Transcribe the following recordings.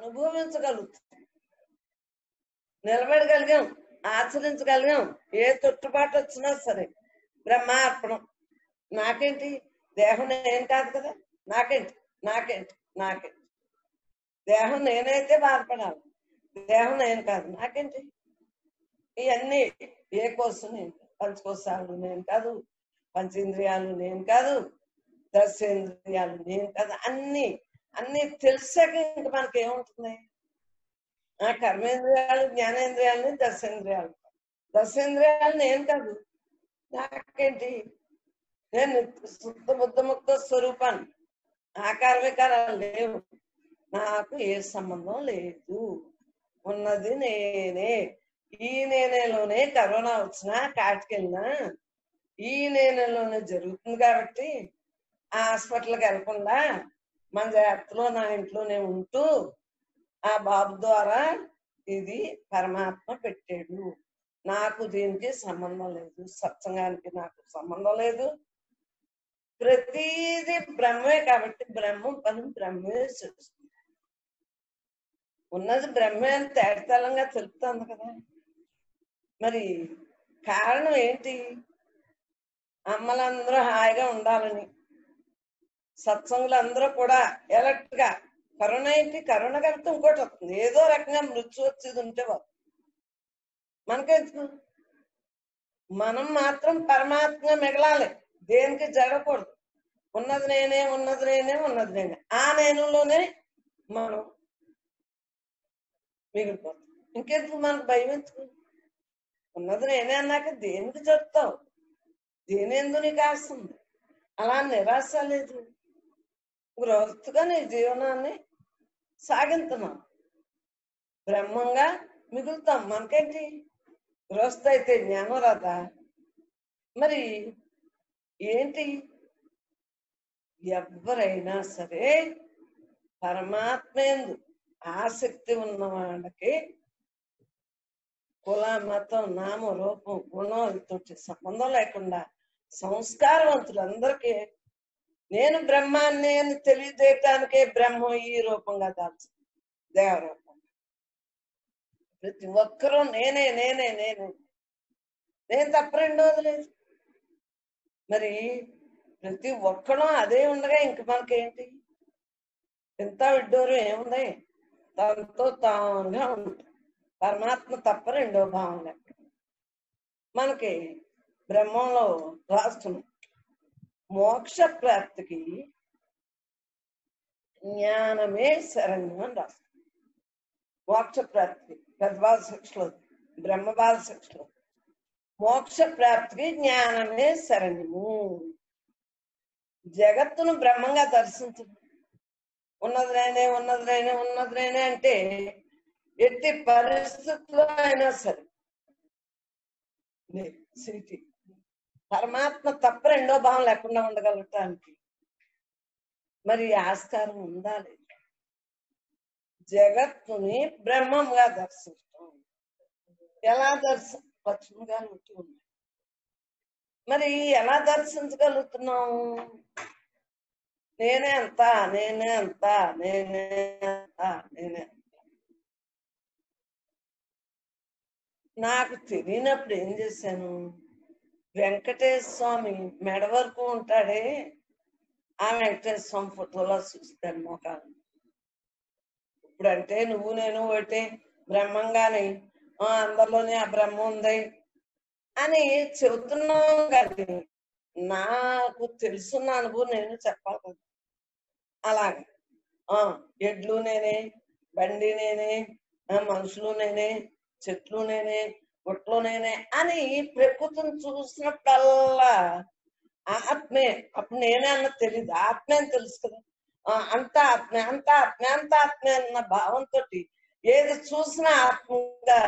అనుభవించగలుగుతాం నిలబడగలిగాం ఆచరించగలిగాం ఏ తొట్టుబాటు వచ్చినా సరే బ్రహ్మార్పణం నాకేంటి దేహం నేను కాదు కదా నాకేంటి నాకేంటి నాకేంటి దేహం నేనైతే బాధపడాలి దేహం నేను కాదు నాకేంటి ఇవన్నీ ఏ కోసం నేను కాదు. పంచకోశాలు నేను కాదు పంచేంద్రియాలు నేను కాదు దశేంద్రియాలు నేను కాదు అన్ని అన్ని తెలిసాక ఇంక మనకి ఏముంటుంది ఆ కర్మేంద్రియాలు జ్ఞానేంద్రియాలని దశేంద్రియాలు దశేంద్రియాలు నేను కాదు నాకేంటి నేను శుద్ధ బుద్ధముక్త స్వరూపాన్ని ఆకార వికారాలు లేవు నాకు ఏ సంబంధం లేదు ఉన్నది నేనే ఈ నేనేలోనే కరోనా వచ్చినా కాటికెళ్ళినా ఈ నేనేలోనే జరుగుతుంది కాబట్టి ఆ హాస్పిటల్కి వెళ్లకుండా మన జాగ్రత్తలో నా ఇంట్లోనే ఉంటూ ఆ బాబు ద్వారా ఇది పరమాత్మ పెట్టాడు నాకు దీనికి సంబంధం లేదు సత్సంగానికి నాకు సంబంధం లేదు ప్రతిదీ బ్రహ్మే కాబట్టి బ్రహ్మం పని బ్రహ్మే చేస్తుంది ఉన్నది బ్రహ్మే అని తేటతలంగా తెలుపుతుంది కదా మరి కారణం ఏంటి అమ్మలందరూ హాయిగా ఉండాలని సత్సంగులు అందరూ కూడా ఎలర్ట్ గా కరోనా ఏంటి కరోనా కలిపితే ఇంకోటి వస్తుంది ఏదో రకంగా మృత్యు వచ్చేది ఉంటే వస్తుంది. మనకెందుకు మనం మాత్రం పరమాత్మ మిగలాలి దేనికి జరగకూడదు ఉన్నది నేనే ఉన్నది నేనే ఉన్నది నేనే ఆ నేనులోనే మనం మిగిలిపోతాం ఇంకెందుకు మనకు భయం ఎందుకు ఉన్నది నేనే అన్నాక దేనికి చెప్తావు దేనేందు నీకు ఆస్తుంది అలా నిరాశ లేదు గృహస్థుగా నీ జీవనాన్ని సాగింతున్నాం బ్రహ్మంగా మిగులుతాం మనకేంటి గృహస్థ అయితే జ్ఞానం రాదా మరి ఏంటి ఎవరైనా సరే పరమాత్మేందు ఆసక్తి ఉన్న వాళ్ళకి కుల మతం నామ రూపం గుణం వీటితోటి సంబంధం లేకుండా సంస్కారవంతులు అందరికీ నేను బ్రహ్మాన్ని అని తెలియజేయటానికే బ్రహ్మం ఈ రూపంగా దాల్చు దేవరూపం ప్రతి ఒక్కరూ నేనే నేనే నేనే నేను తప్ప రెండోది లేదు మరి ప్రతి ఒక్కడూ అదే ఉండగా ఇంక మనకేంటి ఎంత విడ్డూరం ఏముంది తనతో తానుగా ఉంటుంది పరమాత్మ తప్ప రెండో భావం లెక్క మనకి బ్రహ్మంలో రాస్తున్నాం మోక్ష ప్రాప్తికి జ్ఞానమే శరణ్యం అని రాస్తుంది మోక్ష ప్రాప్తి పెద్దబాధ శిక్షలో బ్రహ్మబాధ శిక్షలో మోక్ష ప్రాప్తికి జ్ఞానమే శరణ్యము జగత్తును బ్రహ్మంగా దర్శించదు ఉన్నది నేనే ఉన్నది నేనే ఉన్నది నేనే అంటే ఎట్టి పరిస్థితుల్లో అయినా సరే లేదు, సిటీ పరమాత్మ తప్ప రెండో భావం లేకుండా ఉండగలగటానికి మరి ఈ ఆస్కారం ఉందా లేదు జగత్తుని బ్రహ్మంగా దర్శించటం ఎలా దర్శ పశ్చిమగా ఉంటూ ఉంది మరి ఎలా దర్శించగలుగుతున్నాము నేనే అంత నేనే అంత నేనే అంత నేనే అంత నాకు తెలియనప్పుడు ఏం చేశాను వెంకటేశ్వర స్వామి మెడ వరకు ఉంటాడే ఆ వెంకటేశ్వర స్వామి ఫోటోలో చూస్తాను మోకాలు ఇప్పుడంటే నువ్వు నేను ఒకటే బ్రహ్మంగాని ఆ అందరిలోనే ఆ బ్రహ్మ ఉంది అని చెబుతున్నాం కానీ నాకు తెలుసున్న అనుభవం నేను చెప్పాలి కదా అలాగే ఆ ఎడ్లు నేనే బండి నేనే ఆ మనుషులు నేనే చెట్లు నేనే గుట్లు నేనే అని ప్రకృతిని చూసినప్పుడల్లా ఆత్మే అప్పుడు నేనే అన్నది తెలియదు ఆత్మే అని తెలుసు కదా ఆ, అంతా ఆత్మే అంతా ఆత్మే అంతా ఆత్మే అన్న భావంతో ఏది చూసినా ఆత్మగా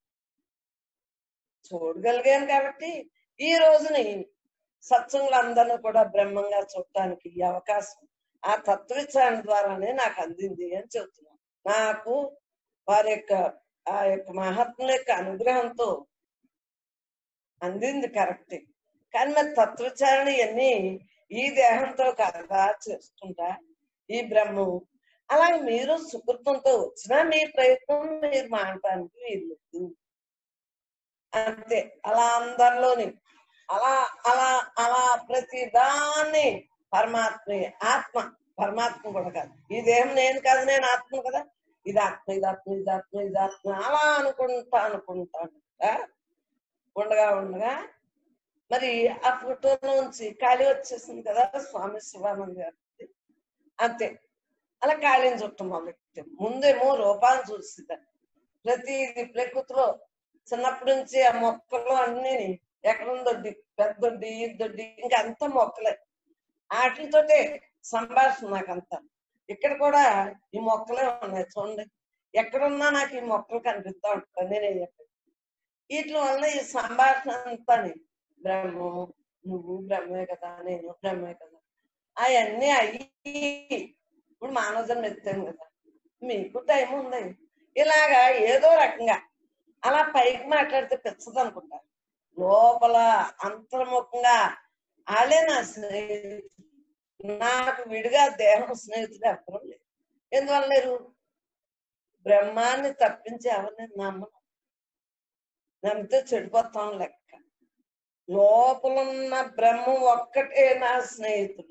చూడగలిగాను కాబట్టి ఈ రోజుని సత్సంగులందరినీ కూడా బ్రహ్మంగా చూడటానికి ఈ అవకాశం ఆ తత్వవిచారణ ద్వారానే నాకు అందింది అని చెప్తున్నాను నాకు వారి యొక్క ఆ యొక్క మహాత్ముల యొక్క అనుగ్రహంతో అందింది కరెక్టే కానీ మరి తత్వచారణ ఇవన్నీ ఈ దేహంతో కదా చేస్తుంటా ఈ బ్రహ్మం అలాగే మీరు సుకృతంతో వచ్చినా మీ ప్రయత్నం మీరు మానటానికి వీల్లేదు అంతే అలా అందరిలోని అలా అలా అలా ప్రతి దాన్ని పరమాత్మ ఆత్మ పరమాత్మ కూడా కాదు ఈ దేహం నేను కాదు నేను ఆత్మ కదా ఇది ఆత్మ ఇది ఆత్మ ఇది ఆత్మ ఇది ఆత్మ అలా అనుకుంటా అనుకుంటా అనుకుంటా ఉండగా ఉండగా మరి ఆ ఫోటోలోంచి ఖాళీ వచ్చేసింది కదా స్వామి శివానంద గారి అంతే అలా ఖాళీని చుట్టం మొదలెట్టాం ముందేమో రూపాన్ని చూసింది ప్రతి ప్రకృతిలో చిన్నప్పటి నుంచి ఆ మొక్కలు అన్ని ఎక్కడుందొడ్డి పెద్దొడ్డి ఈదొడ్డి ఇంకా అంత మొక్కలే వాటితోటే సంభాషణ నాకంతా ఇక్కడ కూడా ఈ మొక్కలే ఉన్నాయి చూడండి ఎక్కడున్నా నాకు ఈ మొక్కలు కనిపిస్తా ఉంటాయి నేనే చెప్పాను వీటి వల్ల ఈ సంభాషణ అంతా బ్రహ్మం నువ్వు బ్రహ్మే కదా నేను బ్రహ్మే కదా అవన్నీ అయ్యి ఇప్పుడు మానవ జన్మ ఎత్తాను కదా మీకు టైం ఉంది ఇలాగా ఏదో రకంగా అలా పైకి మాట్లాడితే పెచ్చదు అనుకుంటా లోపల అంతర్ముఖంగా వాళ్ళే నా స్నేహితులు నాకు విడిగా దేహం స్నేహితులు ఎవ్వరూ లేరు ఎందువల్ల లేరు బ్రహ్మాన్ని తప్పించి ఎవరిని నమ్మను నమ్మితే చెడిపోతాం లెక్క లోపలున్న బ్రహ్మం ఒక్కటే నా స్నేహితుడు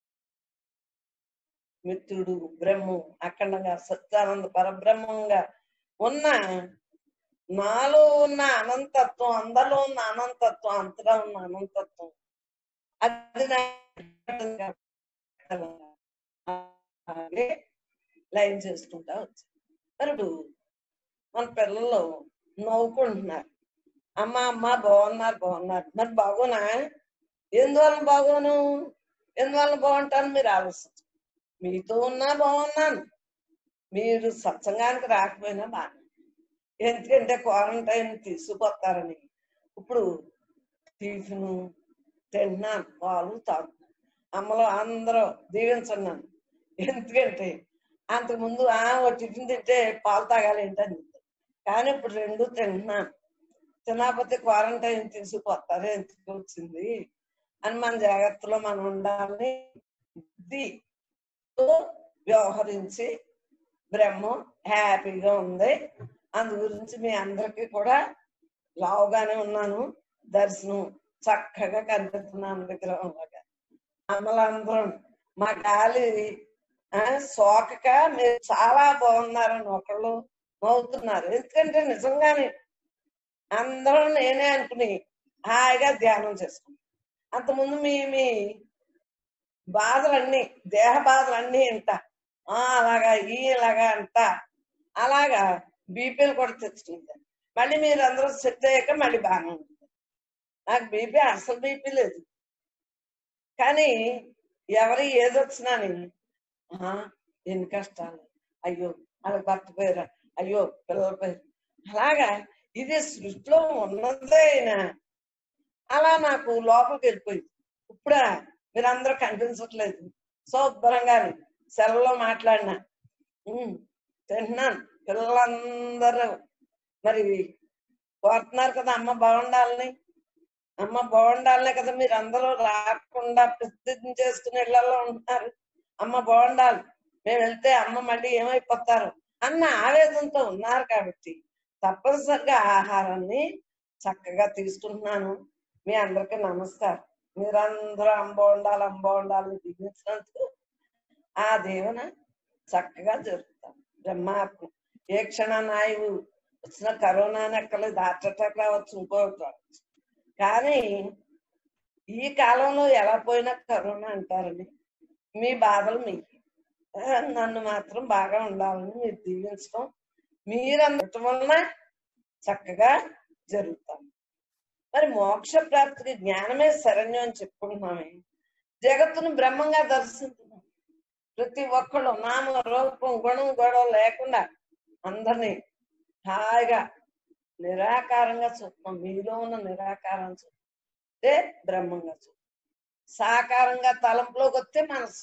మిత్రుడు బ్రహ్మం అఖండంగా సత్యానంద పరబ్రహ్మంగా ఉన్న నాలో ఉన్న అనంతత్వం అందరిలో ఉన్న అనంతత్వం అంతలో ఉన్న అనంతత్వం అది అలాగే లైన్ చేసుకుంటా వచ్చి మరి ఇప్పుడు మన పిల్లలు నవ్వుకుంటున్నారు అమ్మ అమ్మ బాగున్నారు బాగున్నారు మరి బాగోనా ఎందువల్ల బాగోను ఎందువల్ల బాగుంటాను మీరు ఆలోచించు మీతో ఉన్నా బాగున్నాను మీరు సత్సంగానికి రాకపోయినా బాగా ఎందుకంటే క్వారంటైన్ తీసుకుపోతారని ఇప్పుడు టిఫిన్ తింటున్నాను పాలు తాగుతున్నాను అమ్మలో అందరూ దీవించున్నాను ఎందుకంటే అంతకుముందు ఆ ఓ టిఫిన్ తింటే పాలు తాగాలి ఏంటని కానీ ఇప్పుడు రెండు తింటున్నాను తినకపోతే క్వారంటైన్ తీసుకుపోతారు ఎందుకు వచ్చింది అని మన జాగ్రత్తలో మనం ఉండాలని బుద్ధితో వ్యవహరించి బ్రహ్మం హ్యాపీగా ఉంది అందు గురించి మీ అందరికీ కూడా లావుగానే ఉన్నాను దర్శనం చక్కగా కనిపిస్తున్నాను విగ్రహం లాగా అమలందరం మా గాలి ఆ, సోకక మీరు చాలా బాగున్నారని ఒకళ్ళు నవ్వుతున్నారు ఎందుకంటే నిజంగానే అందరం నేనే అనుకుని హాయిగా ధ్యానం చేసుకున్నాను అంతకుముందు మీ మీ బాధలన్నీ దేహ బాధలన్నీ ఇంట ఆ అలాగా ఈ ఇలాగా అంట అలాగా బీపీలు కూడా తెచ్చుకుంటాను మళ్ళీ మీరు అందరూ సెట్ అయ్యాక మళ్ళీ బాగానే ఉంటుంది నాకు బీపీ అసలు బీపీ లేదు కానీ ఎవరి ఏదొచ్చినాని ఆ, ఎన్ని కష్టాలు అయ్యో వాళ్ళకి భర్త పేరు అయ్యో పిల్లల పేరు అలాగా ఇది సృష్టిలో ఉన్నదే అయినా అలా నాకు లోపలికి వెళ్ళిపోయింది ఇప్పుడా మీరందరూ కనిపించట్లేదు శుభ్రంగా సెలవులో మాట్లాడినా ఉమ్, తింటున్నాను పిల్లలందరూ మరి కోరుతున్నారు కదా అమ్మ బాగుండాలని అమ్మ బాగుండాలనే కదా మీరు అందరూ రాకుండా ప్రసిద్ధి చేసుకుని ఇళ్లలో ఉంటున్నారు అమ్మ బాగుండాలి మేము వెళ్తే అమ్మ మళ్ళీ ఏమైపోతారు అన్న ఆవేదనతో ఉన్నారు కాబట్టి తప్పనిసరిగా ఆహారాన్ని చక్కగా తీసుకుంటున్నాను మీ అందరికీ నమస్కారం మీరందరూ అంబ ఉండాలి అంబ ఉండాలని దీవించినందుకు ఆ దేవున చక్కగా జరుగుతాం బ్రహ్మాత్మ ఏ క్షణ నాయువు వచ్చిన కరోనా ఎక్కలేదు హార్ట్ అటాక్ రావచ్చు ఇంకోటి రావచ్చు కానీ ఈ కాలంలో ఎలా పోయినా కరోనా అంటారని మీ బాధలు మీకు ఆ, నన్ను మాత్రం బాగా ఉండాలని మీరు దీవించడం మీరందటం వలన చక్కగా జరుగుతాం మరి మోక్ష ప్రాప్తికి జ్ఞానమే శరణ్యం అని చెప్పుకుంటున్నామే జగత్తును బ్రహ్మంగా దర్శిస్తున్నాం ప్రతి ఒక్కళ్ళు నామ రూపం గుణం గొడవ లేకుండా అందరినీ హాయిగా నిరాకారంగా చూస్తున్నాం మీలో ఉన్న నిరాకారం చూస్తే బ్రహ్మంగా చూస్తాం సాకారంగా తలంపులోకి వస్తే మనసు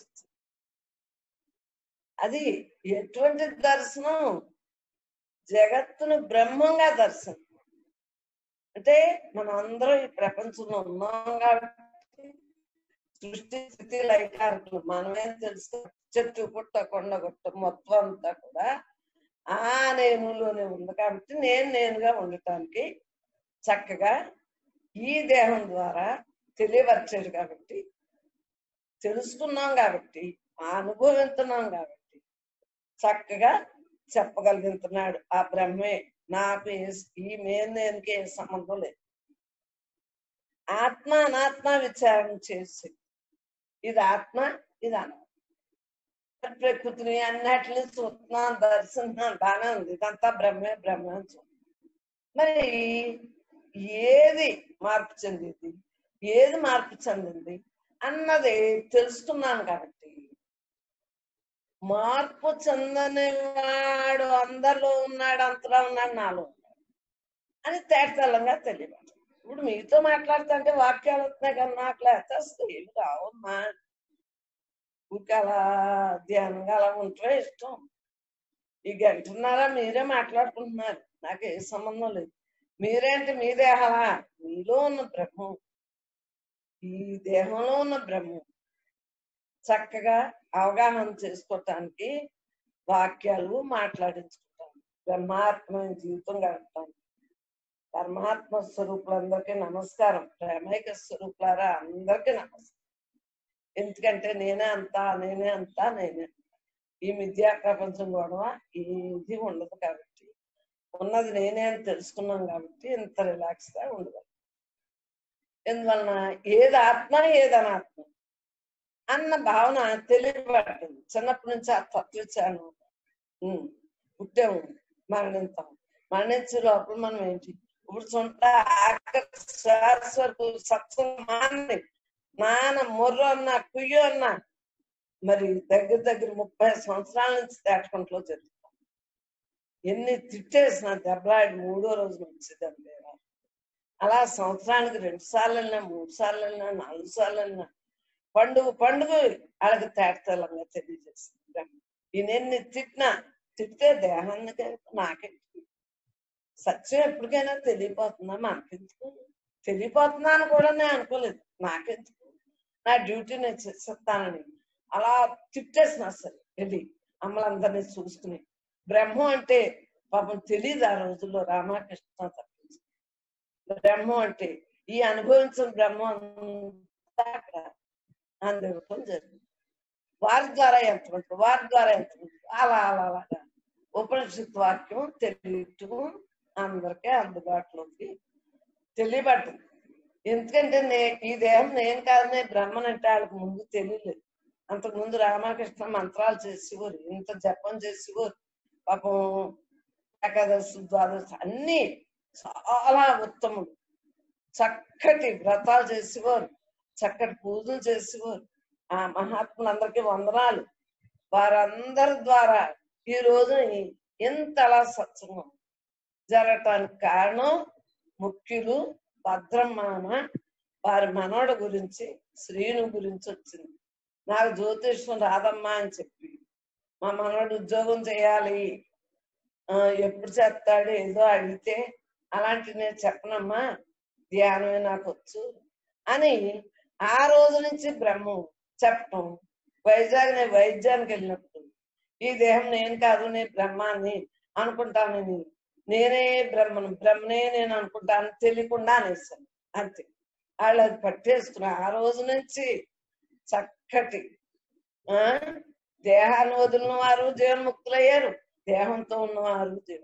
అది ఎటువంటి దర్శనం జగత్తును బ్రహ్మంగా దర్శనం అంటే మనం అందరం ఈ ప్రపంచంలో ఉన్నాం కాబట్టి సృష్టి స్థితి లైకారకులు మనమేం తెలుసు చెట్టు పుట్ట కొండ గుట్ట మొత్తం అంతా కూడా ఆ నేనులోనే ఉంది కాబట్టి నేను నేనుగా ఉండటానికి చక్కగా ఈ దేహం ద్వారా తెలియవచ్చాడు కాబట్టి తెలుసుకున్నాం కాబట్టి అనుభవిస్తున్నాం కాబట్టి చక్కగా చెప్పగలుగుతున్నాడు ఆ బ్రహ్మే నాకు ఏ- ఈ మేలు నేనుకి ఏ సంబంధం లేదు ఆత్మ అనాత్మ విచారణ చేసి ఇది ఆత్మ ఇది అనాత్మ ప్రకృతిని అన్నిటిని చూస్తున్నాం దర్శనం బాగానే ఉంది ఇదంతా బ్రహ్మే బ్రహ్మే అని చూస్తున్నాం. మరి ఏది మార్పు చెందింది ఏది మార్పు చెందింది అన్నది తెలుసుకున్నాను కాబట్టి మార్పు చెందని వాడు అందరిలో ఉన్నాడు అంతలో ఉన్నాడు నాలో ఉన్నాడు అని తేటతెల్లంగా తెలియదు ఇప్పుడు మీతో మాట్లాడుతుంటే వాక్యాలు వస్తున్నాయి కానీ నాకు లేకపోతే అసలు ఏమి రావమ్మా ఊరికే అలా ధ్యానంగా అలా ఉంటే ఇష్టం ఈ గంటన్నారా మీరే మాట్లాడుకుంటున్నారు నాకు ఏ సంబంధం లేదు మీరేంటి మీ దేహలా మీలో ఉన్న బ్రహ్మం ఈ దేహంలో ఉన్న బ్రహ్మం చక్కగా అవగాహన చేసుకోవటానికి వాక్యాలు మాట్లాడించుకుంటాం బ్రహ్మాత్మైన జీవితం గడపటానికి పరమాత్మ స్వరూపులందరికీ నమస్కారం ప్రేమైక స్వరూపులారా అందరికీ నమస్కారం ఎందుకంటే నేనే అంతా నేనే అంతా నేనే అంతా. ఈ విద్యా ప్రపంచం గొడవ ఇది ఉండదు కాబట్టి ఉన్నది నేనే అని తెలుసుకున్నాం కాబట్టి ఇంత రిలాక్స్ గా ఉండదు ఎందువలన ఏది ఆత్మ ఏది అనాత్మ అన్న భావన తెలియబడుతుంది చిన్నప్పటి నుంచి ఆ తత్వించాను పుట్టాము మరణిస్తాం మరణించే లోపల మనం ఏంటి ఇప్పుడు చుంట ఆఖరి శ్వాస వరకు సత్సమాన్ని నాన్న మొర్ర అన్న కుయ్యో అన్న మరి దగ్గర దగ్గర ముప్పై సంవత్సరాల నుంచి తేటకుంటలో జరుగుతాం ఎన్ని తిట్టేసిన దెబ్బలాడి మూడో రోజు నుంచి దెబ్బ అలా సంవత్సరానికి రెండు సార్లు వెళ్ళినా మూడు సార్లు వెళ్ళినా నాలుగు సార్లు వెళ్ళినా పండుగ పండుగ వాళ్ళకి తేటతెల్లంగా తెలియజేస్తుంది ఈయన ఎన్ని తిట్టినా తిట్టే దేహాన్ని నాకెందుకు సత్యం ఎప్పటికైనా తెలియపోతుందా మనకెందుకు తెలియపోతుందా అని కూడా నేను అనుకోలేదు నాకెందుకు నా డ్యూటీ నేను చేసేస్తానని అలా తిట్టేసిన సరే వెళ్ళి అమ్మలందరినీ చూసుకుని బ్రహ్మం అంటే పాపం తెలియదు ఆ రోజుల్లో రామకృష్ణ తప్పించి బ్రహ్మం అంటే ఈ అనుభవించిన బ్రహ్మం అంతా అక్కడ అందివ్వటం జరిగింది వారి ద్వారా ఎంత ఉంటుంది వారి ద్వారా ఎంత ఉంటుంది అలా అలా అలాగా ఉపనిషత్ వాక్యం తెలియటం అందరికీ అందుబాటులోకి తెలియబడుతుంది ఎందుకంటే నే ఈ దేహం నేను కాదనే బ్రహ్మన్ అంటే వాళ్ళకి ముందు తెలియలేదు అంతకు ముందు రామకృష్ణ మంత్రాలు చేసేవారు ఇంత జపం చేసేవారు పాపం ఏకాదశి ద్వాదశి అన్ని చాలా ఉత్తములు చక్కటి వ్రతాలు చేసేవారు చక్కటి పూజలు చేసేవారు ఆ మహాత్ములందరికీ వందనాలు వారందరి ద్వారా ఈ రోజు ఇంతలా సత్సంగం జరగటానికి కారణం ముఖ్యులు భద్రమ్మామ వారి మనవడు గురించి శ్రీను గురించి వచ్చింది నాకు జ్యోతిష్యం రాదమ్మా అని చెప్పి మా మనవడు ఉద్యోగం చేయాలి ఆ, ఎప్పుడు చేస్తాడు ఏదో అడిగితే అలాంటి నేను చెప్పనమ్మా ధ్యానమే నాకు వచ్చు అని ఆ రోజు నుంచి బ్రహ్మం చెప్పటం వైజాగ్ నేను వైద్యానికి వెళ్ళినప్పుడు ఈ దేహం నేను కాదు నేను బ్రహ్మాన్ని అనుకుంటానని నేనే బ్రహ్మను బ్రహ్మనే నేను అనుకుంటాను తెలియకుండా అనేసాను అంతే వాళ్ళు అది పట్టేసుకున్నా ఆ రోజు నుంచి చక్కటి ఆ దేహాన్ని వదిలిన వారు జీవన్ముక్తులయ్యారు దేహంతో ఉన్నవారు జీవ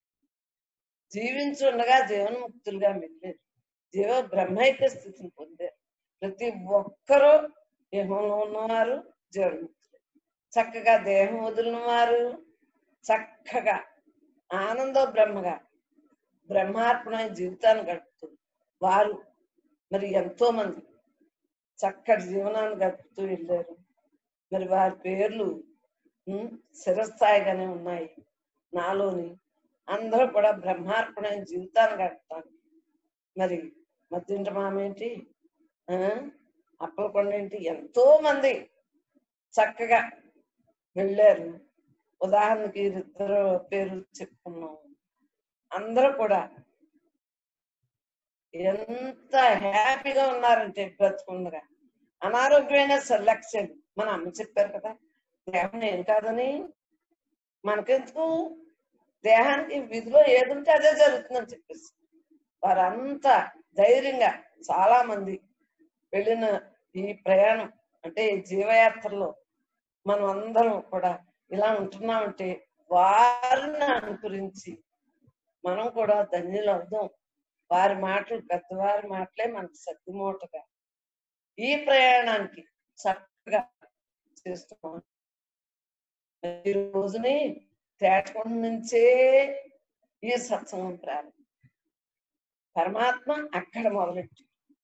జీవించుండగా జీవన్ముక్తులుగా మిగిలేరు జీవ బ్రహ్మైక్య స్థితిని పొందారు ప్రతి ఒక్కరూ దేహంలో ఉన్నవారు జీవన్ముక్తులు చక్కగా దేహం వదిలిన వారు చక్కగా ఆనంద బ్రహ్మగా బ్రహ్మార్పణ జీవితాన్ని గడుపుతూ వారు మరి ఎంతో మంది చక్కటి జీవనాన్ని గడుపుతూ వెళ్ళారు మరి వారి పేర్లు ఉమ్, చిరస్థాయిగానే ఉన్నాయి నాలోని అందరూ కూడా బ్రహ్మార్పణ జీవితాన్ని గడుపుతాను మరి మధ్యంట మామేంటి ఆ, అప్పలకొండ ఏంటి ఎంతో మంది చక్కగా వెళ్ళారు ఉదాహరణకి ఇద్దరు పేరు చెప్పుకున్నాం అందరూ కూడా ఎంత హ్యాపీగా ఉన్నారంటే బ్రతుకుండగా అనారోగ్యమైన నిర్లక్ష్యం మన అమ్మ చెప్పారు కదా దేహం ఏం కాదని మనకెందుకు దేహానికి విధిలో ఏది ఉంటే అదే జరుగుతుందని చెప్పేసి వారంతా ధైర్యంగా చాలా మంది వెళ్ళిన ఈ ప్రయాణం అంటే ఈ జీవయాత్రలో మనం అందరం కూడా ఇలా ఉంటున్నామంటే వారిని అనుకరించి మనం కూడా ధన్యులు అవుదాం వారి మాటలు పెద్దవారి మాటలే మనకు సర్దిమూటగా ఈ ప్రయాణానికి చక్కగా చేస్తున్నాం ఈ రోజుని తేటకొండ నుంచే ఈ సత్సంగం ప్రారంభం పరమాత్మ అక్కడ మొదలెట్టి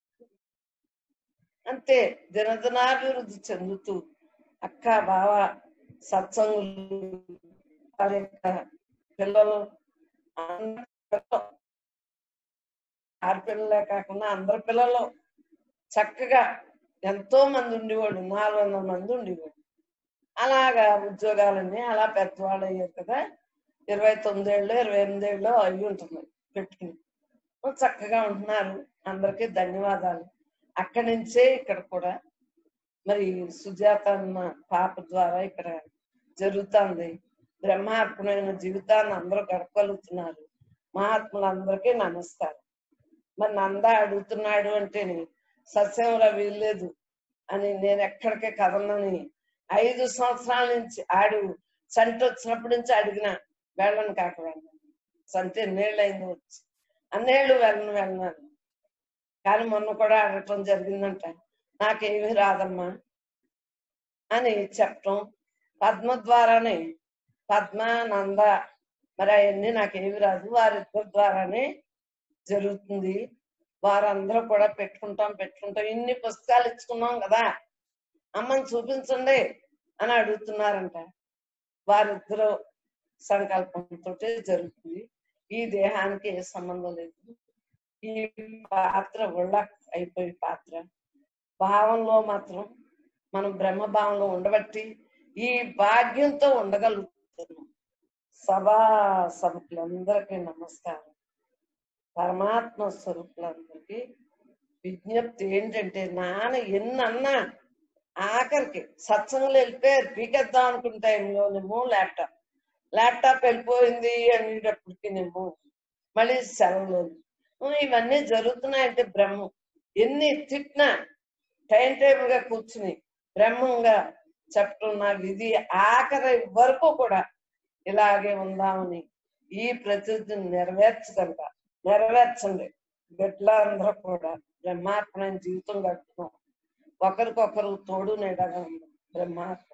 అంతే దినదినాభివృద్ధి చెందుతూ అక్క బావ సత్సంగులు వారి యొక్క పిల్లలు అందరి పిల్లలు, ఆడపిల్లలే కాకుండా అందరి పిల్లలు చక్కగా ఎంతో మంది ఉండేవాడు నాలుగు వందల మంది ఉండేవాడు అలాగా ఉద్యోగాలన్నీ అలా పెద్దవాళ్ళు అయ్యారు కదా ఇరవై తొమ్మిదేళ్ళు ఇరవై ఎనిమిదేళ్ళు అయ్యి ఉంటుంది పెట్టుకుని చక్కగా ఉంటున్నారు అందరికీ ధన్యవాదాలు అక్కడి నుంచే ఇక్కడ కూడా మరి సుజాత అన్న పాప ద్వారా ఇక్కడ జరుగుతుంది బ్రహ్మార్పణమైన జీవితాన్ని అందరూ గడపగలుగుతున్నారు మహాత్ములందరికీ నమస్కారం మరి నంద అడుగుతున్నాడు అంటే సస్యంలో వీల్లేదు అని నేను ఎక్కడికే కదలని ఐదు సంవత్సరాల నుంచి ఆడు సంటి వచ్చినప్పటి నుంచి అడిగిన వెళ్ళను కాక వెళ్ళను సంటి ఎన్నేళ్ళు అయింది వచ్చి అన్నేళ్ళు వెళ్ళను వెళ్ళను కానీ మొన్న కూడా అడగటం జరిగిందంట నాకేమీ రాదమ్మా అని చెప్పటం పద్మ ద్వారానే పద్మ నంద మరి అవన్నీ నాకేమి రాదు వారిద్దరి ద్వారానే జరుగుతుంది వారందరూ కూడా పెట్టుకుంటాం పెట్టుకుంటాం ఇన్ని పుస్తకాలు ఇచ్చుకున్నాం కదా అమ్మని చూపించండి అని అడుగుతున్నారంట వారిద్దరూ సంకల్పంతో జరుగుతుంది ఈ దేహానికి ఏ సంబంధం లేదు ఈ పాత్ర ఒళ్ళ అయిపోయి పాత్ర భావంలో మాత్రం మనం బ్రహ్మ భావంలో ఉండబట్టి ఈ భాగ్యంతో ఉండగలుగుతున్నాం సభా సభకులందరికీ నమస్కారం పరమాత్మ స్వరూపులందరికీ విజ్ఞప్తి ఏంటంటే నాన్న ఎన్నన్నా ఆఖరికి సత్సంగులు వెళ్ళిపోయారు పీకెద్దాం అనుకున్న టైంలోనేమో ల్యాప్టాప్ ల్యాప్టాప్ వెళ్ళిపోయింది అనేటప్పటికినేమో మళ్ళీ సెలవులు ఇవన్నీ జరుగుతున్నాయంటే బ్రహ్మం ఎన్ని తిట్టినా టైం టేబుల్ గా కూర్చుని బ్రహ్మంగా చెప్పడం నా విధి ఆఖరి వరకు కూడా ఇలాగే ఉందామని ఈ ప్రతిజ్ఞను నెరవేర్చగలగా నెరవేర్చండి బిడ్డలందరూ కూడా బ్రహ్మాత్మైన జీవితం గడుపుతున్నాం ఒకరికొకరు తోడు నీడగా ఉన్నాం బ్రహ్మాత్మ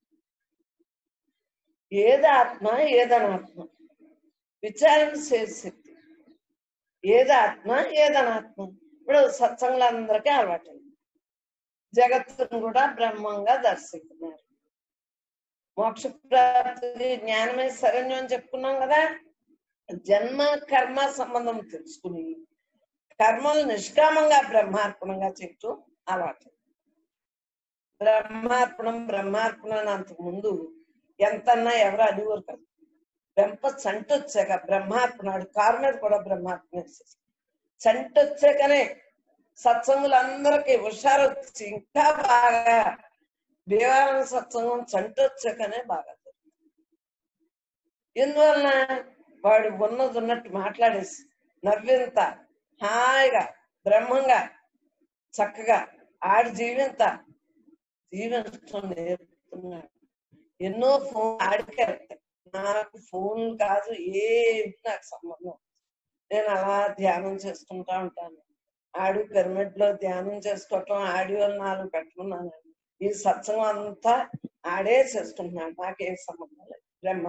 ఏది ఆత్మ ఏదనాత్మ విచారణ చేసే శక్తి ఏది ఆత్మ ఏదనాత్మ ఇప్పుడు సత్సంగులందరికీ అలవాటు జగత్తును కూడా బ్రహ్మంగా దర్శిస్తున్నారు మోక్ష ప్రాప్తి జ్ఞానమే శరణ్యం అని చెప్పుకున్నాం కదా జన్మ కర్మ సంబంధం తెలుసుకుని కర్మలు నిష్కామంగా బ్రహ్మార్పణంగా చేయటం అలవాటు బ్రహ్మార్పణం బ్రహ్మార్పణం అని అంతకు ముందు ఎంతన్నా ఎవరు అడిగారు కదా వెంప చంట వచ్చాక బ్రహ్మార్పణాడు కారు మీద కూడా బ్రహ్మార్పణ వేసేసి చంట వచ్చాకనే సత్సంగులందరికీ హుషారు వచ్చి ఇంకా బాగా దేవాలయ సత్సంగం చంట వచ్చాకనే బాగా జరుగుతుంది. ఎందువలన వాడు ఉన్నది ఉన్నట్టు మాట్లాడేసి నవ్వింత హాయిగా బ్రహ్మంగా చక్కగా ఆడి జీవింత జీవించడం నేర్పుతున్నాడు ఎన్నో ఫోన్ ఆడికే నాకు ఫోన్ కాదు ఏమి నాకు సంబంధం నేను అలా ధ్యానం చేసుకుంటా ఉంటాను ఆడు పిరమిడ్ లో ధ్యానం చేసుకోవటం ఆడియో నాలుగు పెట్టుకున్నాను ఈ సత్సంగం అంతా ఆడే చేసుకుంటున్నాడు నాకేం సంబంధం లేదు బ్రహ్మ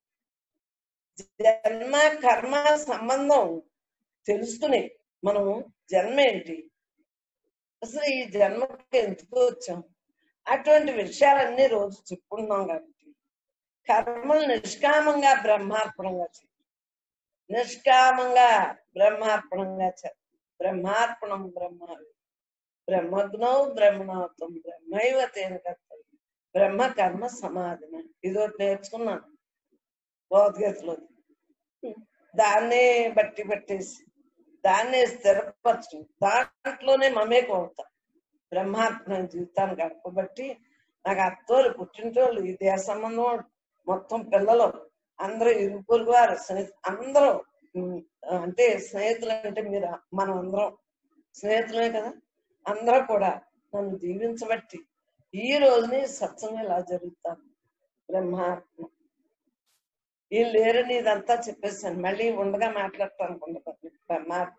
జన్మ కర్మ సంబంధం తెలుసుకుని మనం జన్మ ఏంటి అసలు ఈ జన్మకి ఎందుకు వచ్చాం అటువంటి విషయాలన్నీ రోజు చెప్పుకుంటున్నాం కాబట్టి కర్మలు నిష్కామంగా బ్రహ్మార్పణంగా చేయాలి నిష్కామంగా బ్రహ్మార్పణంగా చేయాలి బ్రహ్మార్పణం బ్రహ్మ బ్రహ్మజ్ఞౌ బ్రహ్మణాత్వం బ్రహ్మైవ తేన కర్తవ్యం బ్రహ్మ కర్మ సమాధిన ఇదొకటి నేర్చుకున్నాను భగవద్గీతలో దాన్నే బట్టి పట్టేసి దాన్నే స్థిరపరచు దాంట్లోనే మమేకం అవుతాం బ్రహ్మాత్మ జీవితాన్ని గడపబట్టి నాకు అత్తోళ్ళు పుట్టినటోళ్ళు ఈ దేశ సంబంధం మొత్తం పిల్లలు అందరూ ఇరుగు పొరుగు వారు స్నేహి- అందరూ ఉమ్, అంటే స్నేహితులు అంటే మీరు మనం అందరం స్నేహితులే కదా అందరూ కూడా నన్ను దీవించబట్టి ఈ రోజుని సత్సంగం ఇలా జరుగుతాను బ్రహ్మాత్మ వీళ్ళు లేరని ఇదంతా చెప్పేసాను మళ్ళీ ఉండగా మాట్లాడతాను అనుకుంటున్నాను బ్రహ్మాత్మ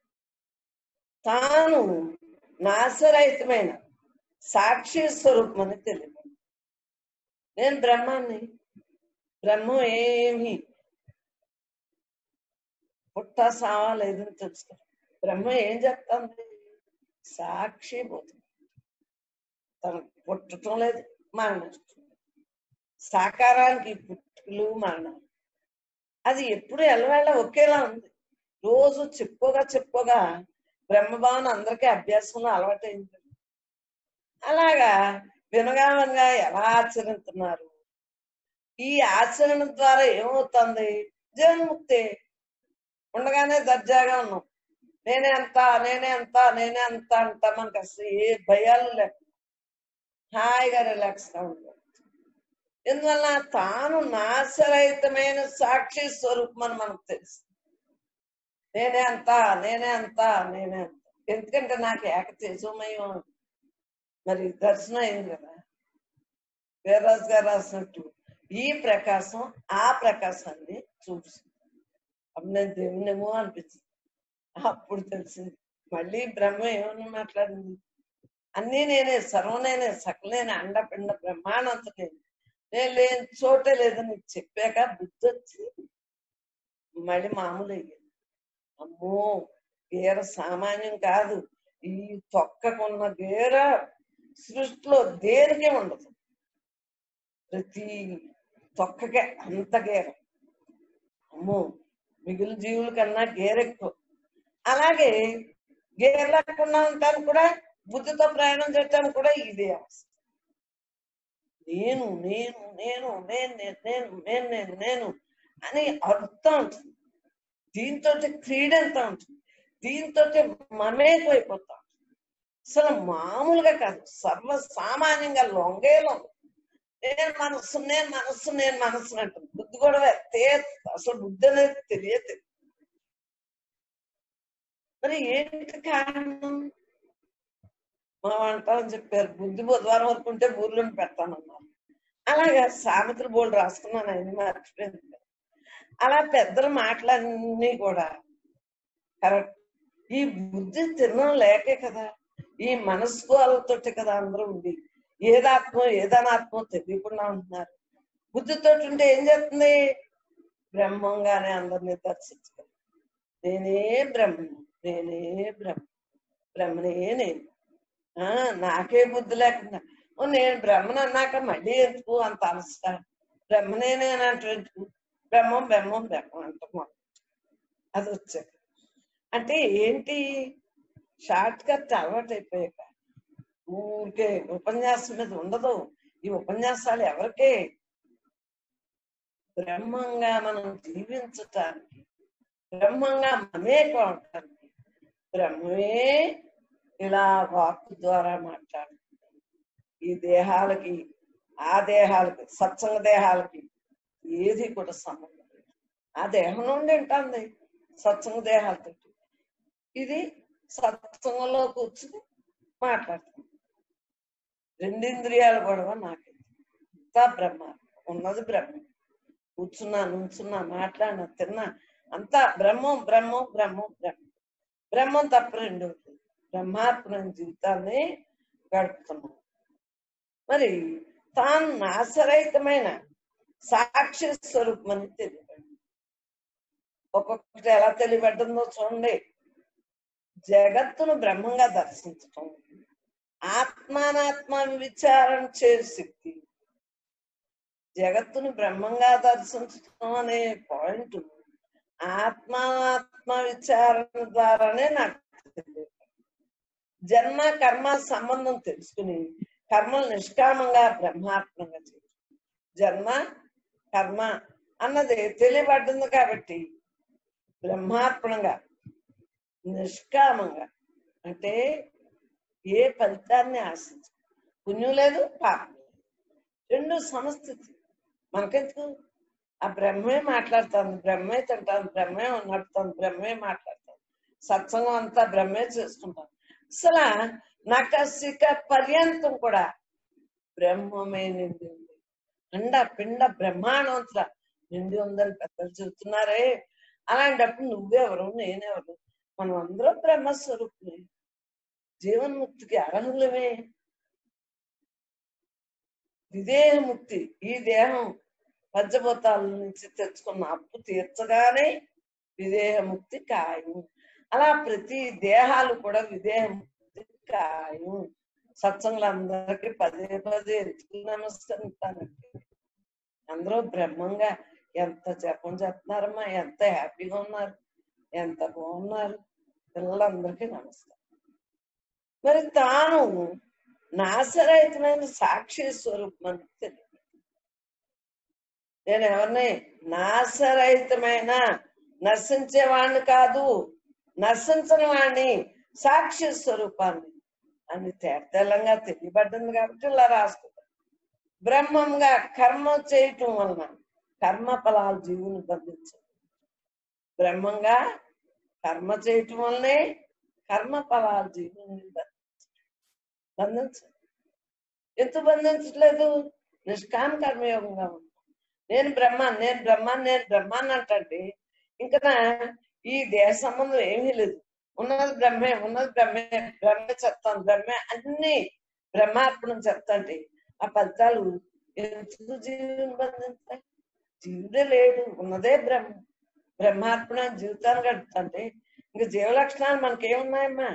తాను నాశరహితమైన సాక్షి స్వరూపం అని తెలియదు నేను బ్రహ్మాన్ని బ్రహ్మం ఏమి పుట్ట సావా లేదని తెలుసుకో బ్రహ్మ ఏం చెప్తాంది సాక్షి పోతుంది తను పుట్టడం లేదు మరణిస్తుంది సాకారానికి పుట్టుకలు మరణాలు అది ఎప్పుడు ఎల్లవేళ ఒకేలా ఉంది రోజు చెప్పుకోగా చెప్పుకోగా బ్రహ్మభావన అందరికీ అభ్యాసంలో అలవాటైంది అలాగా వినగా వినగా ఎలా ఆచరిస్తున్నారు ఈ ఆచరణ ద్వారా ఏమవుతుంది జీవన్ముక్తి ఉండగానే దర్జాగా ఉన్నాం నేనే అంత నేనే అంత నేనే అంత అంట మనకు అసలు ఏ భయాలు లేక హాయిగా రిలాక్స్ గా ఉంటాం ఎందువల్ల తాను నాశరహితమైన సాక్షి స్వరూపం అని మనకు తెలుసు నేనే అంత నేనే అంత నేనే అంత ఎందుకంటే నాకు ఏక తేజోమయం మరి దర్శనం అయింది కదా వీర్రాజు గారు రాసినట్టు ఈ ప్రకాశం ఆ ప్రకాశాన్ని చూపిస్తుంది అప్పుడు నేను దేవునేమో అనిపించింది అప్పుడు తెలిసింది మళ్ళీ బ్రహ్మ ఏమని మాట్లాడింది అన్నీ నేనే సర్వం నేనే సకలేని అండ పిండ బ్రహ్మానంత నేను నేను లేని చోటే లేదని చెప్పాక బుద్ధి వచ్చి మళ్ళీ మామూలు అయ్యింది అమ్మో గీర సామాన్యం కాదు ఈ తొక్కకున్న గీర సృష్టిలో దేనికే ఉండదు ప్రతి తొక్కకే అంత గేర అమ్మో మిగిలిన జీవుల కన్నా గేర ఎక్కువ అలాగే గేర్ లేకుండా ఉండటానికి కూడా బుద్ధితో ప్రయాణం చేయటానికి కూడా ఇదే అవస్థ నేను నేను నేను నేను నేను నేను నేను నేను నేను అని అరుతా ఉంటుంది దీంతో క్రీడ ఎంత ఉంటుంది దీంతో మమేకం అయిపోతాం అసలు మామూలుగా కాదు సర్వ సామాన్యంగా లొంగే లొంగ నేను మనస్సు నేను మనస్సు నేను మనస్సు అంటుంది బుద్ధి కూడా తే అసలు బుద్ధి అనేది తెలియదు మరి ఏంటి కారణం మా అంటామని చెప్పారు బుద్ధి బుధవారం వరకు ఉంటే ఊర్లో పెడతానన్నారు అలాగా సామెతలు బోర్డు రాసుకున్నాను అన్ని మర్చిపోయింది అలా పెద్దల మాటలన్నీ కూడా కరెక్ట్ ఈ బుద్ధి తినడం లేకే కదా ఈ మనస్కోలతోటి కదా అందరూ ఉంది ఏదాత్మో ఏదనాత్మో తెలియకుండా ఉంటున్నారు బుద్ధితో ఉంటే ఏం చేస్తుంది బ్రహ్మంగానే అందరినీ దర్శించగలరు నేనే బ్రహ్మ నేనే బ్రహ్మ బ్రహ్మనే నేను ఆ నాకే బుద్ధి లేకుండా ఓ నేను బ్రహ్మను అన్నాక మళ్ళీ ఎందుకు అంత అలసట బ్రహ్మనే నేను అంటూ బ్రహ్మం బ్రహ్మం బ్రహ్మం అంటున్నాం అది వచ్చాక అంటే ఏంటి షార్ట్ కట్ అలవాటు అయిపోయాక ఊరికే ఉపన్యాసం మీద ఉండదు ఈ ఉపన్యాసాలు ఎవరికే బ్రహ్మంగా మనం జీవించటానికి బ్రహ్మంగా మమేకం అవటానికి బ్రహ్మమే ఇలా వాక్కు ద్వారా మాట్లాడుతుంది ఈ దేహాలకి ఆ దేహాలకి సత్సంగ దేహాలకి ఏది కూడా సంబంధం లేదు ఆ దేహం నుండి ఉంటుంది సత్సంగ దేహాలతో ఇది సత్సంగంలో కూర్చుని మాట్లాడుతుంది రెండింద్రియాలు గొడవ నాకు అంతా బ్రహ్మ ఉన్నది బ్రహ్మ కూర్చున్నా నుంచున్నా మాట్లాడినా తిన్నా అంతా బ్రహ్మం బ్రహ్మం బ్రహ్మం బ్రహ్మం బ్రహ్మం తప్ప రెండు బ్రహ్మాత్మ జీవితాన్ని గడుపుతున్నాం మరి తాను నాశరహితమైన సాక్షి స్వరూపం అని తెలియబడి ఒక్కొక్కటి ఎలా తెలియబడ్డందో చూడండి జగత్తును బ్రహ్మంగా దర్శించటం ఆత్మానాత్మ విచారణ చేసే శక్తి జగత్తును బ్రహ్మంగా దర్శించటం అనే పాయింట్ ఆత్మాత్మ విచారణ ద్వారానే నాకు తెలియదు జన్మ కర్మ సంబంధం తెలుసుకుని కర్మలు నిష్కామంగా బ్రహ్మాత్మంగా చేయడం జన్మ కర్మ అన్నది తెలియబడ్డింది కాబట్టి బ్రహ్మాత్మనంగా నిష్కామంగా అంటే ఏ ఫలితాన్ని ఆశించు పుణ్యం లేదు పాపం లేదు రెండు సమస్థితి మనకెందుకు ఆ బ్రహ్మే మాట్లాడుతుంది బ్రహ్మే తింటాను బ్రహ్మే నడుతుంది బ్రహ్మే మాట్లాడుతాను సత్సంగం అంతా బ్రహ్మే చేసుకుంటాను అసలు నకసిక పర్యంతం కూడా బ్రహ్మమే నిండి ఉంది అండ పిండ బ్రహ్మాండంత నిండి ఉందని పెద్దలు చెబుతున్నారే అలాంటప్పుడు నువ్వెవరు నేనెవరు మనం అందరం బ్రహ్మస్వరూపులే జీవన్ముక్తికి అర్హులమే విదేహముక్తి ఈ దేహం పంచభూతాల నుంచి తెచ్చుకున్న అప్పు తీర్చగానే విదేహముక్తి ఖాయం అలా ప్రతి దేహాలు కూడా విదేహముక్తి ఖాయం సత్సంగులందరికీ పదే పదే ఎందుకు నమస్కరిస్తానండి అందరూ బ్రహ్మంగా ఎంత జపం చేస్తున్నారమ్మా ఎంత హ్యాపీగా ఉన్నారు ఎంత బాగున్నారు పిల్లలందరికీ నమస్కారం మరి తాను నాశరహితమైన సాక్షి స్వరూపం అని తెలియదు నేను ఎవరిని నాశరహితమైన నశించేవాణ్ణి కాదు నశించని వాణ్ణి సాక్షి స్వరూపాన్ని అని తేటతెల్లంగా తెలియబడ్డింది కాబట్టి ఇలా రాసుకుంటాం బ్రహ్మంగా కర్మ చేయటం వలన కర్మ ఫలాలు జీవుని బంధించు బ్రహ్మంగా కర్మ చేయటం వల్లనే కర్మ ఫలాలు జీవుని బంధించు బంధించు ఎందుకు బంధించట్లేదు నిష్కామ కర్మయోగంగా ఉంది నేను బ్రహ్మ నేను బ్రహ్మ నేను బ్రహ్మాన్ని అంటండి ఇంకా ఈ దేహ సంబంధం ఏమీ లేదు ఉన్నది బ్రహ్మే ఉన్నది బ్రహ్మే బ్రహ్మే చెప్తాను బ్రహ్మే అన్ని బ్రహ్మార్పణం చెప్తాంటే ఆ ఫలితాలు ఎందుకు జీవుని బంధించాయి జీవుడే లేడు ఉన్నదే బ్రహ్మ బ్రహ్మార్పణ జీవితాన్ని గడుపుతుంటే ఇంకా జీవ లక్షణాలు మనకేమున్నాయమ్మా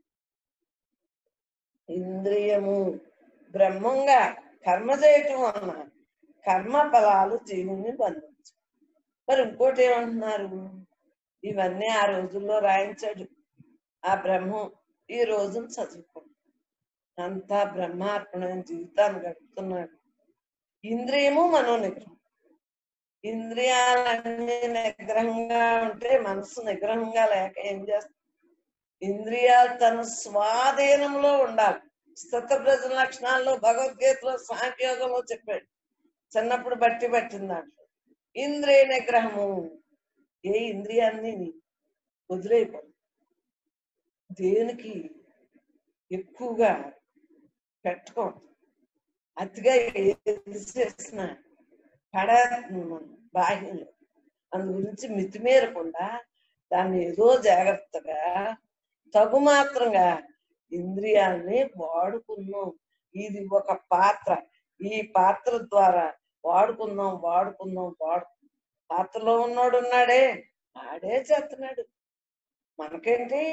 ఇంద్రియము బ్రహ్మంగా కర్మ చేయటం వలన కర్మ ఫలాలు జీవుని బంధించు మరి ఇంకోటి ఏమంటున్నారు ఇవన్నీ ఆ రోజుల్లో రాయించాడు ఆ బ్రహ్మం ఈ రోజును చదువుకోండి అంతా బ్రహ్మార్పణ జీవితాన్ని గడుపుతున్నాడు ఇంద్రియము మనో నిగ్రహం ఇంద్రియాలన్నీ నిగ్రహంగా ఉంటే మనసు నిగ్రహంగా లేక ఏం చేస్తుంది ఇంద్రియాలు తన స్వాధీనంలో ఉండాలి స్థిత ప్రజల లక్షణాల్లో భగవద్గీతలో సాంఖ్యోగంలో చెప్పాడు చిన్నప్పుడు బట్టి పట్టిన దాంట్లో ఇంద్రియ నిగ్రహము ఏ ఇంద్రియాన్ని వదిలేయకూడదు దేనికి ఎక్కువగా పెట్టుకోండి అతిగా ఏది చేసిన పడేస్తుంది మనం బాహ్యంలో అందు గురించి మితిమీరకుండా దాన్ని ఏదో జాగ్రత్తగా తగు మాత్రంగా ఇంద్రియాల్ని వాడుకున్నాం ఇది ఒక పాత్ర ఈ పాత్ర ద్వారా వాడుకుందాం వాడుకుందాం వాడు పాత్రలో ఉన్నాడు ఉన్నాడే ఆడే చేస్తున్నాడు మనకేంటి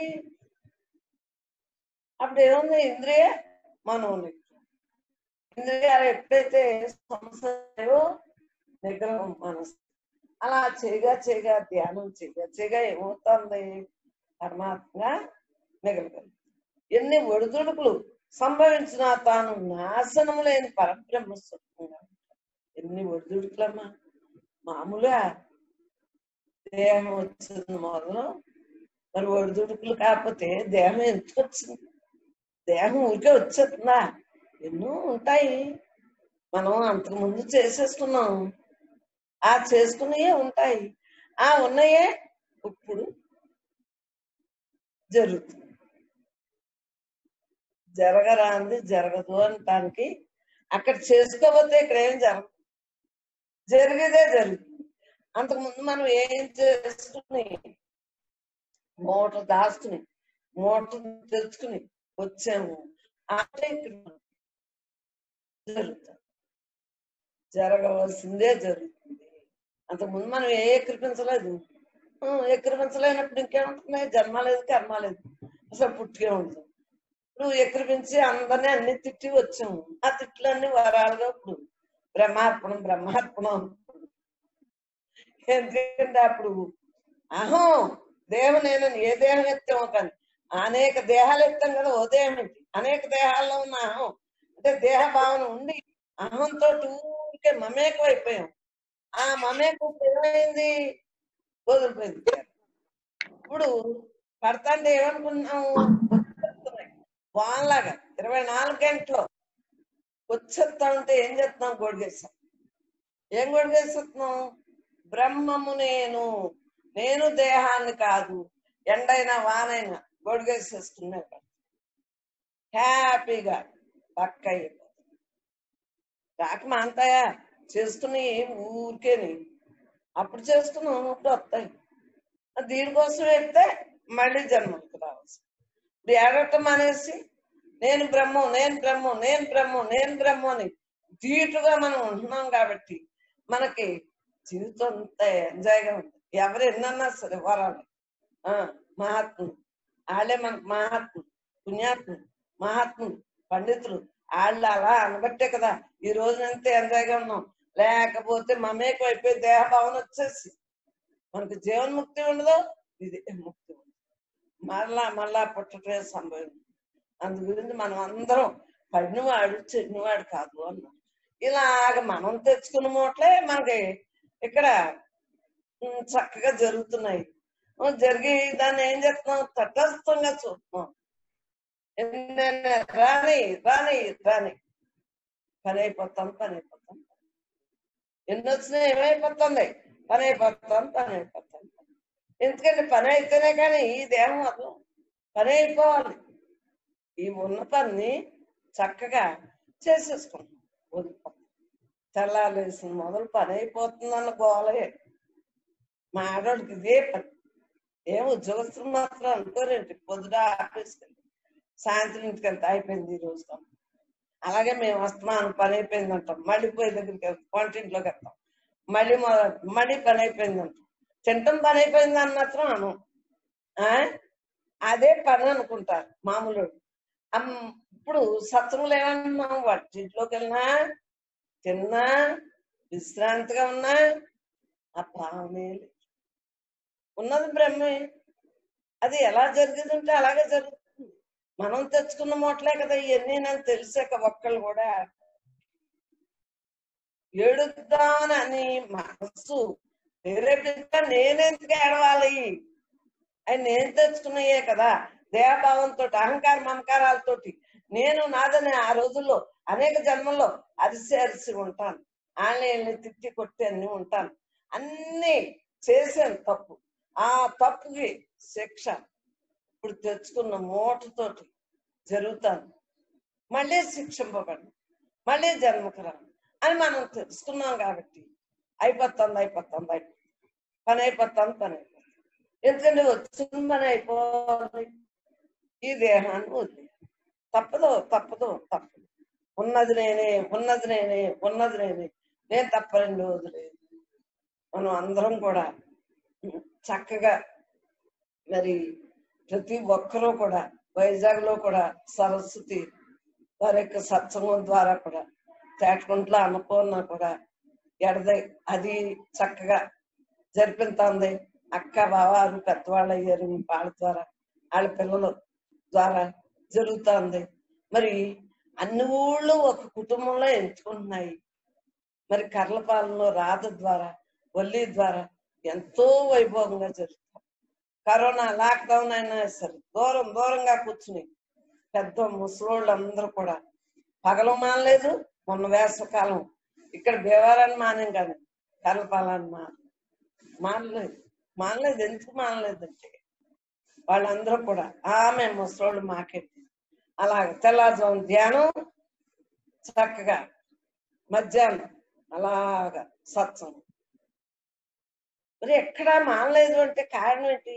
అప్పుడు ఏముంది ఇంద్రియ మనోని ఇంద్రియాలు ఎప్పుడైతే సమస్యయో నిగ్రహం మనసు అలా చేయగా చేయగా ధ్యానం చేయగా చేయగా ఏమవుతుంది పరమాత్మగా మిగలగలదు ఎన్ని ఒడిదుడుకులు సంభవించిన తాను నాశనం లేని పరబ్రహ్మ స్వరూపంగా ఉంటాడు. ఎన్ని ఒడిదుడుకులమ్మా మామూలుగా దేహం వచ్చింది మొదలు మరి ఒడిదుడుకులు కాకపోతే దేహం ఎంత వచ్చింది దేహం ఊరికే వచ్చేస్తుందా ఎన్నో ఉంటాయి మనం అంతకు ముందు చేసేసుకున్నాం ఆ చేసుకున్నయే ఉంటాయి ఆ ఉన్నాయే ఇప్పుడు జరుగుతుంది జరగరాంది జరగదు అనటానికి అక్కడ చేసుకోకపోతే ఇక్కడ ఏం జరగదు జరిగేదే జరుగుతుంది అంతకుముందు మనం ఏం చేసుకుని మూట దాచుకుని మూట తెచ్చుకుని వచ్చాము అంటే ఇక్కడ జరుగుతుంది జరగవలసిందే జరుగుతుంది అంతకుముందు మనం ఏ ఎక్కిరిపించలేదు ఉం, ఎక్కిరిపించలేనప్పుడు ఇంకేముంటుంది జన్మ లేదు కర్మ లేదు అసలు పుట్టుకే ఉండదు నువ్వు ఎక్కిరిపించి అందరినీ అన్ని తిట్టి వచ్చాము ఆ తిట్లన్నీ వరాలుగా ఇప్పుడు బ్రహ్మార్పణం బ్రహ్మార్పణం ఎందుకంటే అప్పుడు అహం దేహం నేను ఏ దేహం ఎత్తామో కానీ అనేక దేహాలు ఎత్తాం కదా ఓ దేహం ఏంటి అనేక దేహాల్లో ఉన్న అహం అంటే దేహ భావన ఉండి అహంతో ఊరికే మమేకం అయిపోయాం ఆ మమేకం ఏమైంది వదిలిపోయింది ఇప్పుడు పడతాంటే ఏమనుకున్నాము వచ్చేస్తున్నాయి. వాన్లాగా ఇరవై నాలుగు గంటలు వచ్చేస్తా ఉంటే ఏం చేస్తున్నాం గొడిగేస్తాం ఏం గొడిగేస్తున్నాం బ్రహ్మము నేను నేను దేహాన్ని కాదు ఎండైనా వానైనా గొడిగేసేస్తున్నాడు హ్యాపీగా పక్క అయిపోతుంది రాక మాంతాయా చేస్తున్న ఊరికేని అప్పుడు చేస్తున్నాం ఇప్పుడు వస్తాయి దీనికోసం వెళ్తే మళ్ళీ జన్మకు రావచ్చు ఇప్పుడు ఏడటం అనేసి నేను బ్రహ్మం నేను బ్రహ్మం నేను బ్రహ్మం నేను బ్రహ్మం అని ధీటుగా మనం ఉంటున్నాం కాబట్టి మనకి జీవితం అంతా ఎంజాయ్గా ఉంది ఎవరు ఎన్నన్నా సరే వరాలి ఆ మహాత్ములు వాళ్ళే మనకు మహాత్ములు పుణ్యాత్ములు మహాత్ములు పండితులు వాళ్ళు అలా అనబట్టే కదా ఈ రోజు ఎంత ఎంజాయ్గా ఉన్నాం లేకపోతే మమేకం అయిపోయి దేహభావన వచ్చేసి మనకు జీవన్ముక్తి ఉండదు ఇది ముక్తి ఉండదు మరలా మరలా పుట్టటమే సంభవం అందు గురించి మనం అందరం పడినవాడు చెడినవాడు కాదు అన్నాం ఇలాగ మనం తెచ్చుకున్న మూటలే మనకి ఇక్కడ ఉమ్, చక్కగా జరుగుతున్నాయి ఉమ్, జరిగి దాన్ని ఏం చేస్తున్నాం తటస్థంగా చూస్తున్నాం ఎన్నెన్న రాని రాని రాని పని అయిపోతాం పని అయిపోతాం ఎన్ని వచ్చినా ఏమైపోతుంది పని అయిపోతాం పని అయిపోతాం ఎందుకంటే పని అయితేనే కానీ ఈ దేహం అసలు పని అయిపోవాలి ఈ ఉన్న పని చక్కగా చేసేసుకుంటాం వదిలిపోతాం తెల్లారేసిన మొదలు పని అయిపోతుందన్న గోలే మా ఆడవాడికి ఇదే పని ఏం ఉద్యోగస్తులు మాత్రం అనుకోరేంటి పొద్దుట ఆఫీస్కి వెళ్ళి సాయంత్రం ఇంటికి వెళ్తే అయిపోయింది ఈ రోజు అలాగే మేము వస్తున్నాను పని అయిపోయింది అంటాం మళ్ళీ పోయి దగ్గరికి వెళ్తాం వంటింట్లోకి వెళ్తాం మళ్ళీ మొద- మళ్ళీ పని అయిపోయింది అంటాం తింటాం పని అయిపోయింది అని మాత్రం అను ఆ? అదే పని అనుకుంటారు మామూలు అమ్ ఇప్పుడు సత్సంగులు ఏమన్నాం వంటింట్లోకి వెళ్ళినా తిన్నా విశ్రాంతిగా ఉన్నా ఆ భావనే లేదు. ఉన్నది బ్రహ్మే అది ఎలా జరిగిందంటే అలాగే జరుగుతుంది మనం తెచ్చుకున్న మూటలే కదా ఇవన్నీ నాకు తెలిసాక ఒక్కళ్ళు కూడా ఏడుద్దామని మనసు ప్రేరేపిస్తా నేనెందుకు ఏడవాలి అవి నేను తెచ్చుకున్నాయే కదా దేహభావంతో అహంకార మమకారాలతోటి నేను నాదని ఆ రోజుల్లో అనేక జన్మల్లో అరిసి అరిసి ఉంటాను ఆన్లైన్లో తిట్టి కొట్టి అన్ని ఉంటాను అన్ని చేశాను తప్పు ఆ తప్పుకి శిక్ష ఇప్పుడు తెచ్చుకున్న మూటతోటి జరుగుతాను మళ్ళీ శిక్షింపబడి మళ్ళీ జన్మకు రాను అని మనం తెలుసుకున్నాం కాబట్టి అయిపోతుంది అయిపోతుంది అయిపోతుంది పని అయిపోతుంది పని అయిపోతుంది ఎందుకంటే వచ్చిన పని అయిపోవాలి ఈ దేహాన్ని వదిలి తప్పదు తప్పదు తప్పదు ఉన్నది నేనే ఉన్నది నేనే ఉన్నది నేనే నేను తప్ప రెండు వదిలేదు మనం అందరం కూడా చక్కగా మరి ప్రతి ఒక్కరూ కూడా వైజాగ్ లో కూడా సరస్వతి వారి యొక్క సత్సంగం ద్వారా కూడా తేటకుంట్ల అన్నపూర్ణ కూడా ఎడదే అది చక్కగా జరిపిస్తుంది అక్క బావారు పెద్దవాళ్ళు అయ్యారు వాళ్ళ ద్వారా వాళ్ళ పిల్లల ద్వారా జరుగుతుంది మరి అన్ని ఊళ్ళు ఒక కుటుంబంలో ఎంచుకుంటున్నాయి మరి కర్లపాలెంలో రాధ ద్వారా వల్లి ద్వారా ఎంతో వైభవంగా జరుగుతుంది కరోనా లాక్డౌన్ అయినా సరే దూరం దూరంగా కూర్చుని పెద్ద ముసలోళ్ళు అందరూ కూడా పగలు మానలేదు మొన్న వేసవకాలం ఇక్కడ భీవారాన్ని మానేం కానీ కర్లపాలని మాన మానలేదు మానలేదు ఎందుకు మానలేదంటే వాళ్ళందరూ కూడా ఆమె ముసలోళ్ళు మాకే అలాగే తెల్లారుజాము ధ్యానం చక్కగా మధ్యాహ్నం అలాగా సత్సంగం మరి ఎక్కడా మానలేదు అంటే కారణం ఏంటి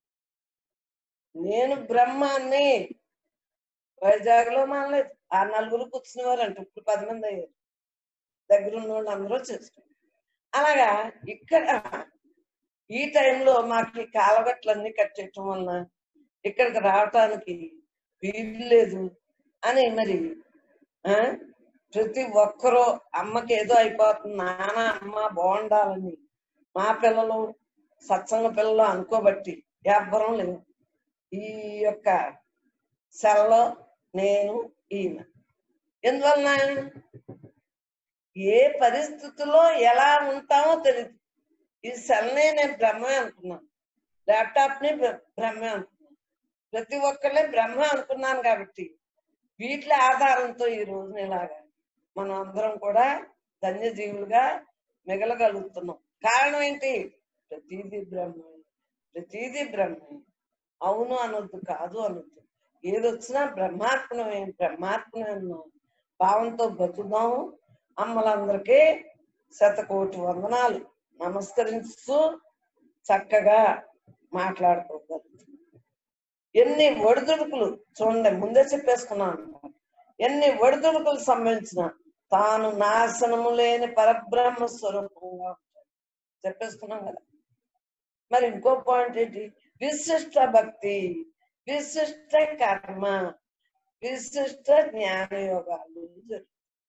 నేను బ్రహ్మాన్ని వైజాగ్ లో మానలేదు ఆ నలుగురు కూర్చునేవారు అంటే ఇప్పుడు పది మంది అయ్యారు దగ్గర ఉన్న వాళ్ళు అందరూ చేస్తారు అలాగా ఇక్కడ ఈ టైంలో మాకు ఈ కాలగట్లన్నీ కట్టేయటం వలన ఇక్కడికి రావటానికి వీలు లేదు అని మరి ఆ ప్రతి ఒక్కరూ అమ్మకి ఏదో అయిపోతుంది నాన్న అమ్మ బాగుండాలని మా పిల్లలు సత్సంగ పిల్లలు అనుకోబట్టి ఎవ్వరం లేవు ఈ యొక్క సెల్లో నేను ఈయన ఎందువలన ఏ పరిస్థితుల్లో ఎలా ఉంటామో తెలియదు ఈ సెల్నే నేను బ్రహ్మే అనుకున్నాను ల్యాప్టాప్ ని బ్ర- బ్రహ్మే అనుకున్నాను ప్రతి ఒక్కళ్ళే బ్రహ్మ అనుకున్నాను కాబట్టి వీటి ఆధారంతో ఈ రోజున ఇలాగా మనం అందరం కూడా ధన్యజీవులుగా మిగలగలుగుతున్నాం కారణం ఏంటి ప్రతిదీ బ్రహ్మ ప్రతిదీ బ్రహ్మ అవును అనొద్దు కాదు అనొద్దు ఏదొచ్చినా బ్రహ్మార్పణమే బ్రహ్మార్పణమే అన్నాం భావంతో బతుకుదాము అమ్మలందరికీ శతకోటి వందనాలు నమస్కరిస్తూ చక్కగా మాట్లాడుకోగలుగుతాం ఎన్ని ఒడిదుడుకులు చూడండి ముందే చెప్పేసుకున్నాను అన్నమాట. ఎన్ని ఒడిదుడుకులు సంబంధించిన తాను నాశనము లేని పరబ్రహ్మ స్వరూపంగా ఉంటాడు చెప్పేసుకున్నాం కదా మరి ఇంకో పాయింట్ ఏంటి విశిష్ట భక్తి విశిష్ట కర్మ విశిష్ట జ్ఞాన యోగాలు జరుగుతాయి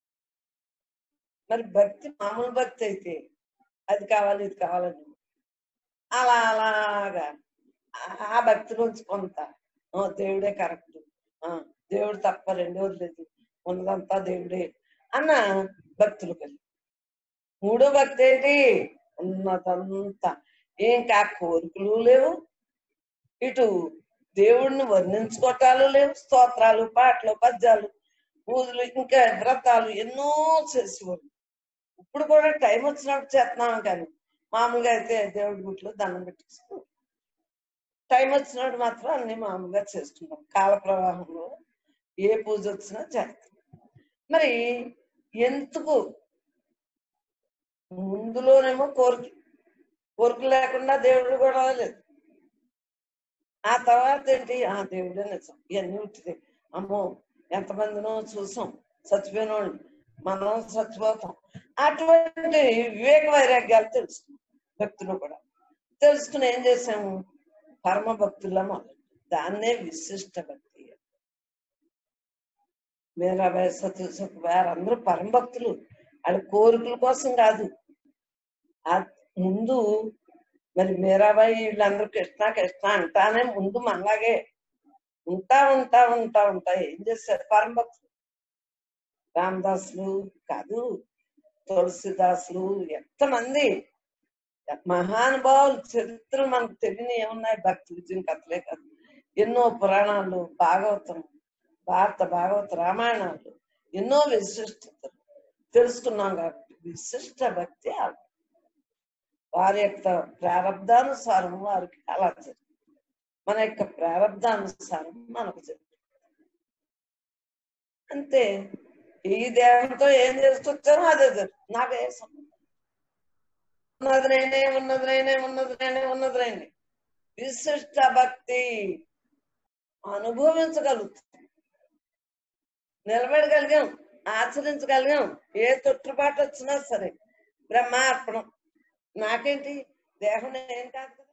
మరి భక్తి మామూలు భక్తి అయితే అది కావాలి ఇది కావాలని అలా అలాగా ఆ- ఆ భక్తి నుంచి కొంత ఆ, దేవుడే కరెక్ట్ దేవుడు తప్ప రెండోది లేదు ఉన్నదంతా దేవుడే అన్న భక్తులు కలిగి మూడో భక్తి ఏంటి ఉన్నదంతా ఇంకా కోరికలు లేవు ఇటు దేవుడిని వర్ణించుకోవటాలు లేవు స్తోత్రాలు పాటలు పద్యాలు పూజలు ఇంకా వ్రతాలు ఎన్నో చేసేవారు ఇప్పుడు కూడా టైం వచ్చినప్పుడు చేస్తున్నాం కానీ మామూలుగా అయితే దేవుడి గుట్లో దండం పెట్టేసుకున్నాం టైం వచ్చినప్పుడు మాత్రం అన్ని మామూలుగా చేస్తున్నాం కాల ప్రవాహంలో ఏ పూజ వచ్చినా చేస్తాం మరి ఎందుకు ముందులోనేమో కోరిక కోరిక లేకుండా దేవుడు కూడా లేదు ఆ తర్వాత ఏంటి ఆ దేవుడే నిజం ఇవన్నీ ఉంటుంది అమ్మో ఎంతమందినో చూసాం చచ్చిపోయిన వాళ్ళు మనం చచ్చిపోతాం అటువంటి వివేక వైరాగ్యాలు తెలుసుకున్నాం భక్తులు కూడా తెలుసుకుని ఏం చేసాము పరమ భక్తుల మొదలు దాన్నే విశిష్ట భక్తి మీరాబాయ్ సతు వారందరూ పరమ భక్తులు వాళ్ళ కోరికల కోసం కాదు ఆ ముందు మరి మీరాబాయి వీళ్ళందరూ కృష్ణ కృష్ణ అంటానే ముందు మనలాగే ఉంటా ఉంటా ఉంటా ఉంటా ఏం చేశారు పరమ భక్తులు రామదాసులు కాదు తులసిదాసులు ఎంతమంది మహానుభావులు చరిత్రలు మనకు తెలియని ఏమున్నాయి భక్తి విజయం కథలే కాదు ఎన్నో పురాణాలు భాగవతం భారత భాగవత రామాయణాలు ఎన్నో విశిష్టతలు తెలుసుకున్నాం కాబట్టి విశిష్ట భక్తి ఆ- వారి యొక్క ప్రారంధానుసారం వారికి అలా జరిగింది మన యొక్క ప్రారంధానుసారం మనకు జరిగింది అంతే ఈ దేహంతో ఏం చేసుకొచ్చారో అదే జరుగుతుంది నాకు ఏ సంబంధం ఉన్నది నేనే ఉన్నది నేనే ఉన్నది నేనే ఉన్నది నేనే విశిష్ట భక్తి అనుభవించగలుగుతాం నిలబడగలిగాం ఆచరించగలిగాం ఏ తొట్టుబాటు వచ్చినా సరే బ్రహ్మార్పణం నాకేంటి దేహం నేను కాదు కదా